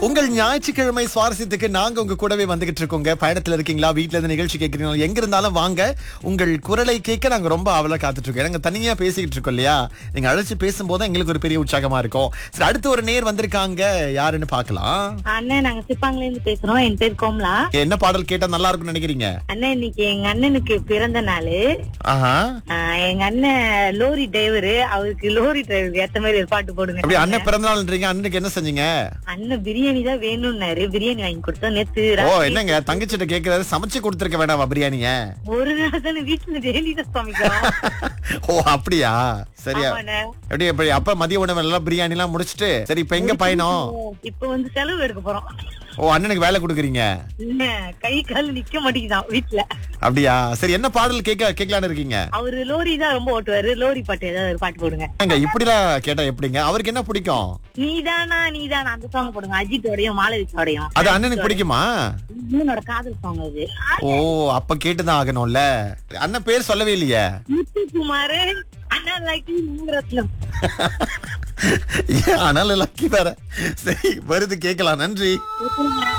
உங்கள் ஞாயிற்றுக்கிழமை சுவாரஸ்யத்துக்கு நாங்க உங்க கூடவே வந்துகிட்டு இருக்கோங்க பயணத்துல இருக்கீங்களா வீட்ல இருந்து நிகழ்ச்சி கேட்கறீங்களா எங்க இருந்தாலும் வாங்க உங்கள் குரலை கேட்க நாங்க ரொம்ப அவல காத்துட்டு இருக்கோம் நாங்க தனியா பேசிக்கிட்டு இருக்கோம் இல்லையா நீங்க அழைச்சு பேசும்போது எங்களுக்கு ஒரு பெரிய உற்சாகமா இருக்கும் சரி அடுத்து ஒரு நேர் வந்திருக்காங்க யாருன்னு பார்க்கலாம் அண்ணன் நாங்க சிப்பாங்கல இருந்து பேசுறோம் என் பேர் கோம்லா என்ன பாடல் கேட்டா நல்லா இருக்கும்னு நினைக்கிறீங்க அண்ணன் இன்னைக்கு எங்க அண்ணனுக்கு பிறந்த நாள் ஆஹா எங்க அண்ணன் லோரி டிரைவரு அவருக்கு லோரி டிரைவருக்கு ஏத்த மாதிரி ஒரு பாட்டு அப்படி போடுங்க அண்ணன் பிறந்த நாள்ன்றீங்க அண்ணனுக்கு என்ன செஞ்சீங்க அண்ணன் பிரியாணி தான் வேணும்னாரு பிரியாணி வாங்கி கொடுத்தோம் நேத்து ஓ ராத்திரி என்னங்க தங்கச்சிட்ட கேக்குறாரு சமைச்சு கொடுத்துருக்க வேணாமா பிரியாணிய ஒரு நாள் தானே வீட்டுல டெய்லி தான் சமைக்கிறோம் ஓ அப்படியா சரியா ஆமாண்ணே. எப்படி எப்படி அப்ப மதிய உணவு எல்லாம் பிரியாணி எல்லாம் முடிச்சிட்டு சரி இப்ப எங்க பயணம் இப்ப வந்து செலவு எடுக்க போறோம் ஓ அண்ணனுக்கு வேலை கொடுக்குறீங்க இல்ல கை கால் நிக்க மாட்டேங்குதான் வீட்டுல அப்படியா சரி என்ன பாடல் கேட்க கேட்கலான்னு இருக்கீங்க அவரு லோரி தான் ரொம்ப ஓட்டுவாரு லோரி பாட்டு ஏதாவது ஒரு பாட்டு போடுங்க ஏங்க இப்படிலாம் கேட்டா எப்படிங்க அவருக்கு என்ன பிடிக்கும் நீதானா நீதானா அந்த சாங் போடுங்க அஜித்தோடையும் மாலவிக்காவோடையும் அது அண்ணனுக்கு பிடிக்குமா என்னோட காதல் சாங் அது ஓ அப்ப கேட்டுதான் ஆகணும்ல அண்ணன் பேர் சொல்லவே இல்லையே முத்துக்குமார் அண்ணா லைக் ரத்னம் ஏன் அனல் லக்கி வேற சரி வருது கேட்கலாம் நன்றி